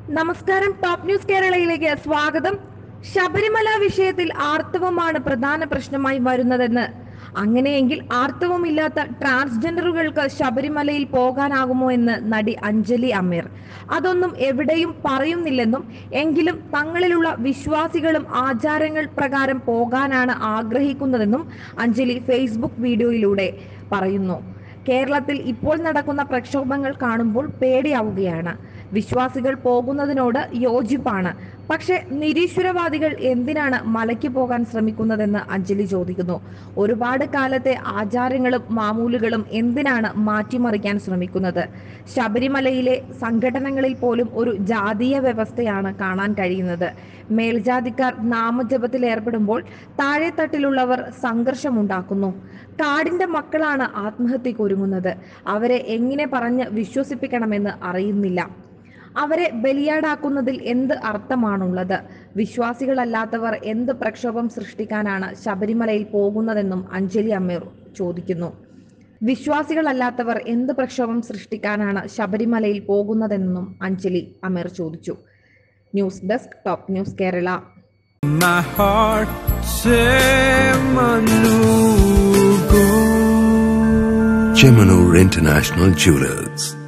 നമസ്കാരം top news കേരളയിലേക്ക് സ്വാഗതം ശബരിമല വിഷയത്തിൽ ആർത്തവമാണ് പ്രധാന പ്രശ്നമായി വരുന്നതെന്ന് അങ്ങനെയെങ്കിൽ ആർത്തവമില്ലാത്ത ട്രാൻസ്ജെൻഡറുകൾക്ക് ശബരിമലയിൽ പോകാനാകുമോ എന്ന് നടി അഞ്ജലി അമീർ അതൊന്നും എവിടെയും പറയുന്നില്ലെന്നും എങ്കിലും തങ്ങളിലുള്ള വിശ്വാസികളും ആചാരങ്ങൾ പ്രകാരം പോകാനാണ് ആഗ്രഹിക്കുന്നതെന്നും അഞ്ജലി ഫേസ്ബുക്ക് വീഡിയോയിലൂടെ പറയുന്നു കേരളത്തിൽ ഇപ്പോൾ നടക്കുന്ന പ്രക്ഷോഭങ്ങൾ കാണുമ്പോൾ പേടിയാവുകയാണ് വിശ്വാസികൾ പോകുന്നതിനോട് യോജിപ്പാണ് പക്ഷെ നിരീശ്വരവാദികൾ എന്തിനാണ് മലയ്ക്ക് പോകാൻ ശ്രമിക്കുന്നതെന്ന് അഞ്ജലി ചോദിക്കുന്നു ഒരുപാട് കാലത്തെ ആചാരങ്ങളും മാമൂലുകളും എന്തിനാണ് മാറ്റിമറിക്കാൻ ശ്രമിക്കുന്നത് ശബരിമലയിലെ സംഘടനകളിൽ പോലും ഒരു ജാതീയ വ്യവസ്ഥയാണ് കാണാൻ കഴിയുന്നത് മേൽജാതിക്കാർ നാമജപത്തിൽ ഏർപ്പെടുമ്പോൾ താഴെത്തട്ടിലുള്ളവർ സംഘർഷമുണ്ടാക്കുന്നു കാടിന്റെ മക്കളാണ് ആത്മഹത്യക്ക് ഒരുങ്ങുന്നത് അവരെ എങ്ങനെ പറഞ്ഞ് വിശ്വസിപ്പിക്കണമെന്ന് അറിയുന്നില്ല അവരെ ബലിയാടാക്കുന്നതിൽ എന്ത് അർത്ഥമാണുള്ളത് വിശ്വാസികളല്ലാത്തവർ എന്ത് പ്രക്ഷോഭം സൃഷ്ടിക്കാനാണ് ശബരിമലയിൽ പോകുന്നതെന്നും അഞ്ജലി അമ്മീർ ചോദിക്കുന്നു വിശ്വാസികളല്ലാത്തവർ എന്ത് പ്രക്ഷോഭം സൃഷ്ടിക്കാനാണ് ശബരിമലയിൽ പോകുന്നതെന്നും അഞ്ജലി അമീർ ചോദിച്ചു news desk top news Kerala My heart Manugo. Chemanur International Jewelers.